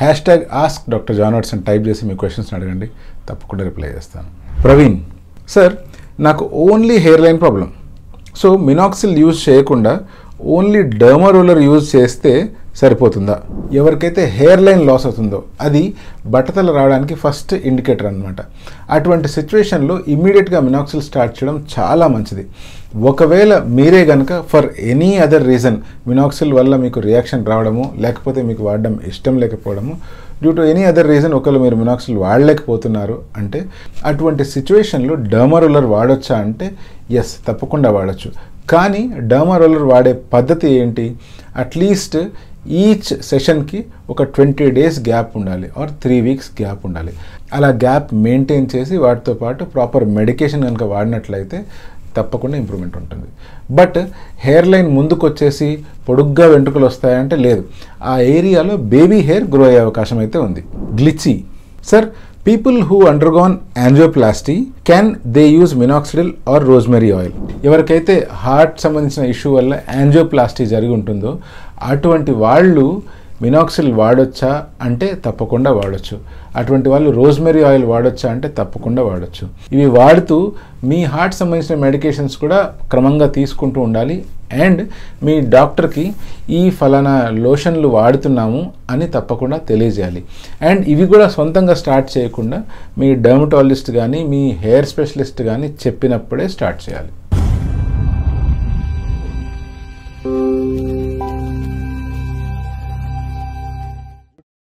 hash tag ask doctor John Watson type చేసి మీ questions అడగండి తప్పకుండా రిప్లై చేస్తాను ప్రవీణ్ సార్ నాకు only hair line problem so minoxidil use చేయకుండా ఓన్లీ డర్మరోలర్ యూజ్ చేస్తే సరిపోతుందా ఎవరికైతే హెయిర్ లైన్ లాస్ అవుతుందో అది బట్టతల రావడానికి ఫస్ట్ ఇండికేటర్ అనమాట అటువంటి సిచ్యువేషన్లో ఇమ్మీడియట్గా మినాక్సిల్ స్టార్ట్ చేయడం చాలా మంచిది ఒకవేళ మీరే కనుక for any other reason minoxidil వల్ల మీకు రియాక్షన్ రావడము లేకపోతే మీకు వాడడం ఇష్టం లేకపోవడము due to any other reason ఒకవేళ మీరు మినాక్సిల్ వాడలేకపోతున్నారు అంటే అటువంటి సిచ్యువేషన్లో డర్మరోలర్ వాడొచ్చా అంటే ఎస్ తప్పకుండా వాడచ్చు కానీ డర్మరోలర్ వాడే పద్ధతి ఏంటి అట్లీస్ట్ ఈచ్ సెషన్కి ఒక ట్వంటీ డేస్ గ్యాప్ ఉండాలి ఆర్ త్రీ వీక్స్ గ్యాప్ ఉండాలి అలా గ్యాప్ మెయింటైన్ చేసి వాటితో పాటు ప్రాపర్ మెడికేషన్ కనుక వాడినట్లయితే తప్పకుండా ఇంప్రూవ్మెంట్ ఉంటుంది బట్ హెయిర్ లైన్ ముందుకు వచ్చేసి పొడుగ్గా వెంట్రుకలు వస్తాయంటే లేదు ఆ ఏరియాలో బేబీ హెయిర్ గ్రో అయ్యే అవకాశం అయితే ఉంది గ్లిచి sir people who undergone angioplasty can they use minoxidil or rosemary oil ఎవరికైతే హార్ట్ సంబంధించిన ఇష్యూ వల్ల యాంజియోప్లాస్టీ జరిగి ఉంటుందో అటువంటి వాళ్ళు మినాక్సిల్ వాడొచ్చా అంటే తప్పకుండా వాడొచ్చు అటువంటి వాళ్ళు రోజ్మెరీ ఆయిల్ వాడొచ్చా అంటే తప్పకుండా వాడొచ్చు ఇవి వాడుతూ మీ హార్ట్ సంబంధించిన మెడికేషన్స్ కూడా క్రమంగా తీసుకుంటూ ఉండాలి అండ్ మీ డాక్టర్కి ఈ ఫలానా లోషన్లు వాడుతున్నాము అని తప్పకుండా తెలియజేయాలి అండ్ ఇవి కూడా సొంతంగా స్టార్ట్ చేయకుండా మీ డర్మటాలజిస్ట్ కానీ మీ హెయిర్ స్పెషలిస్ట్ కానీ చెప్పినప్పుడే స్టార్ట్ చేయాలి